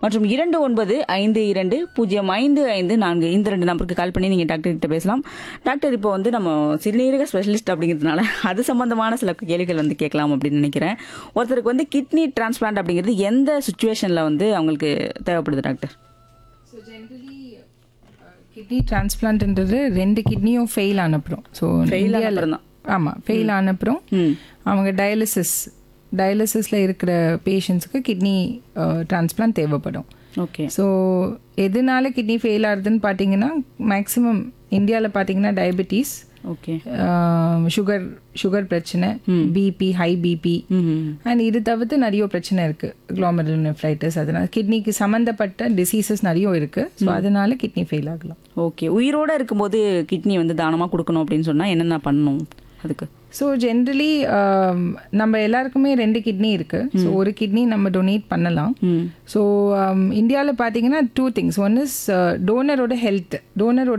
மற்றும் இரண்டு ஒன்பது ஐந்து இரண்டு பூஜ்ஜியம் ஐந்து ஐந்து நான்கு இந்த ரெண்டு நம்பருக்கு கால் பண்ணி நீங்கள் டாக்டர் கிட்ட பேசலாம் டாக்டர் இப்போ வந்து நம்ம சிறுநீரக ஸ்பெஷலிஸ்ட் அப்படிங்கிறதுனால அது சம்பந்தமான சில கேள்விகள் வந்து கேட்கலாம் அப்படின்னு நினைக்கிறேன் ஒருத்தருக்கு வந்து கிட்னி டிரான்ஸ்பிளான்ட் அப்படிங்கிறது எந்த சுச்சுவேஷனில் வந்து அவங்களுக்கு தேவைப்படுது டாக்டர் ஸோ ஜென்ரலி கிட்னி டிரான்ஸ்பிளான்ட்ன்றது ரெண்டு கிட்னியும் ஃபெயில் ஆனப்புறம் ஸோ Fail ஆன அப்புறம் தான். ஆமாம் ஃபெயில் ஆனப்புறம் ம் அவங்க டயாலிசிஸ் டயாலிசிஸில் இருக்கிற பேஷண்ட்ஸ்க்கு கிட்னி டிரான்ஸ்பிளான்ட் தேவைப்படும் ஓகே ஸோ எதனால கிட்னி ஃபெயில் ஆகுதுன்னு பார்த்தீங்கன்னா மேக்ஸிமம் இந்தியாவில் பார்த்தீங்கன்னா டயபெட்டிஸ் ஓகே சுகர் சுகர் பிரச்சனை BP high BP hmm and இது தவிர்த்து நிறைய பிரச்சனை இருக்கு குளோமருலனெஃப்ரைட்டிஸ் அதனால கிட்னிக்கு சம்மந்தப்பட்ட டிசீசஸ் நிறைய இருக்கு ஸோ அதனால கிட்னி ஃபெயில் ஆகலாம் ஓகே உயிரோட இருக்கும்போது கிட்னி வந்து தானமாக கொடுக்கணும் அப்படின்னு சொன்னால் என்னென்ன பண்ணணும் அதுக்கு ஸோ ஜென்ரலி நம்ம எல்லாருக்குமே ரெண்டு கிட்னி இருக்கு ஸோ ஒரு கிட்னி நம்ம டொனேட் பண்ணலாம் ம் ஸோ இந்தியாவில் பார்த்தீங்கன்னா டூ திங்ஸ் ஒன் இஸ் டோனரோட ஹெல்த் டோனரோட